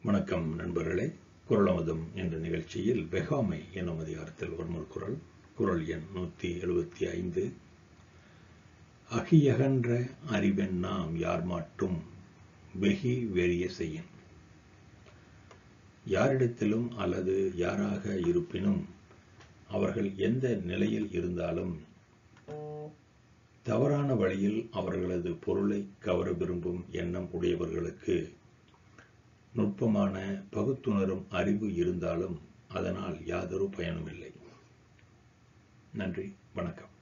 வணக்கம் நண்பர்களே குரலமதம் என்ற நிகழ்ச்சியில் வெகாமை என்னும் அதிகாரத்தில் ஒருமுறை குரல் குரல் எண் நூற்றி எழுபத்தி ஐந்து அகியகன்ற அறிவென் நாம் யார் மாட்டும் வெகி வெறிய செய்யும் யாரிடத்திலும் அல்லது யாராக இருப்பினும் அவர்கள் எந்த நிலையில் இருந்தாலும் தவறான வழியில் அவர்களது பொருளை கவர விரும்பும் எண்ணம் உடையவர்களுக்கு நுட்பமான பகுத்துணரும் அறிவு இருந்தாலும் அதனால் யாதொரு பயனுமில்லை நன்றி வணக்கம்